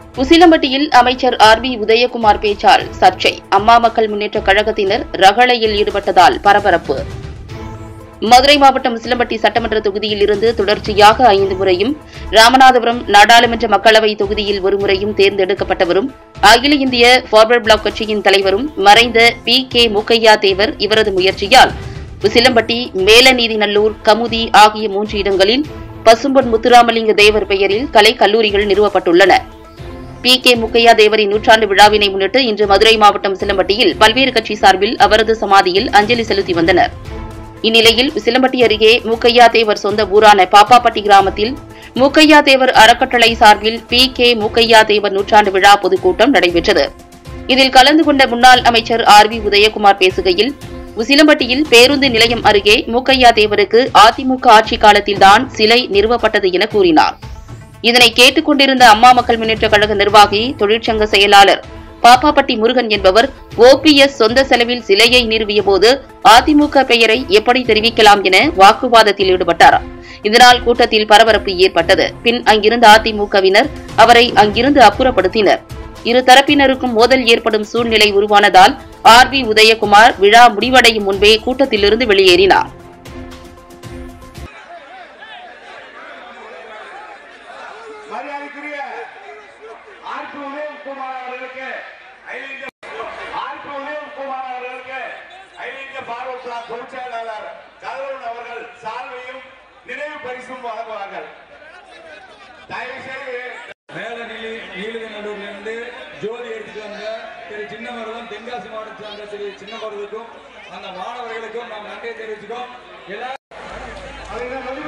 உசிலம்பட்டியில் அமைச்சர் R B Udhayakumar பேச்சால் சர்ச்சை அம்மா மக்கள் முன்னேற்றக் கழகத்தினர் ரகளையில் ஈடுபட்டதால் பரபரப்பு மதுரை மாவட்டம் உசிலம்பட்டி சட்டமன்ற தொகுதியில் இருந்து தொடர்ச்சியாக ஐந்து முறையும் ராமநாதபுரம் நாடாளுமன்ற மக்களவை தொகுதியில் ஒரு முறையும் தேர்ந்தெடுக்கப்பட்டவரும் அகில இந்திய ஃபார்வர்ட் பிளாக் கட்சியின் தலைவரும் மறைந்த பி கே முக்கையா தேவர் இவரது முயற்சியால் உசிலம்பட்டி மேலநீதிநல்லூர் கமுதி ஆகிய மூன்று இடங்களில் பசும்பொன் முத்துராமலிங்க தேவர் பெயரில் கலை கல்லூரிகள் நிறுவப்பட்டுள்ளன பி கே முக்கையா தேவரின் நூற்றாண்டு விழாவினை முன்னிட்டு இன்று மதுரை மாவட்டம் சிலம்பட்டியில் பல்வேறு கட்சி சார்பில் அவரது சமாதியில் அஞ்சலி செலுத்தி வந்தனர் இந்நிலையில் சிலம்பட்டி அருகே மூக்கையா தேவர் சொந்த ஊரான பாப்பாப்பட்டி கிராமத்தில் மூக்கையா தேவர் அறக்கட்டளை சார்பில் பி கே மூக்கையா தேவர் நூற்றாண்டு விழா பொதுக்கூட்டம் நடைபெற்றது இதில் கலந்து கொண்ட முன்னாள் அமைச்சர் ஆர் வி உதயகுமார் பேசுகையில் உசிலம்பட்டியில் பேருந்து நிலையம் அருகே மூக்கையா தேவருக்கு அதிமுக ஆட்சி காலத்தில்தான் சிலை நிறுவப்பட்டது என கூறினார் இதனை கேட்டுக் கொண்டிருந்த அம்மா மக்கள் முன்னேற்றக் கழக நிர்வாகி தொழிற்சங்க செயலாளர் பாப்பாப்பட்டி முருகன் என்பவர் ஓபிஎஸ் சொந்த செலவில் சிலையை நிறுவிய போது அதிமுக பெயரை எப்படி தெரிவிக்கலாம் என வாக்குவாதத்தில் ஈடுபட்டார் இதனால் கூட்டத்தில் பரபரப்பு ஏற்பட்டது பின் அங்கிருந்த அதிமுகவினர் அவரை அங்கிருந்து அப்புறப்படுத்தினர் இரு தரப்பினருக்கும் மோதல் ஏற்படும் சூழ்நிலை உருவானதால் ஆர் பி உதயகுமார் விழா முடிவடையும் முன்பே கூட்டத்திலிருந்து வெளியேறினார் மரியாதைக்குரிய ஆர்பி உதயகுமார் அவர்களுக்கு அகில இந்திய ஆர்பி உதயகுமார் அவர்களுக்கு அகில இந்திய பார்வர்ட் பிளாக் பொதுச் செயலாளர் கதிரவன் அவர்கள் சால்வையும் நினைவு பரிசும் வழங்குவார்கள் தயவு செய்து மேல நீலி நீலகநல்லூர்ல இருந்து ஜோதி எடுத்துட்டு வந்த திரு சின்னமருதம் தென்காசி மாவட்டத்தை சார்ந்த திரு சின்னமருதுக்கும் அந்த மாணவர்களுக்கும் நாம் நன்றியை தெரிவிச்சுக்கோம் எல்லாரும் அதை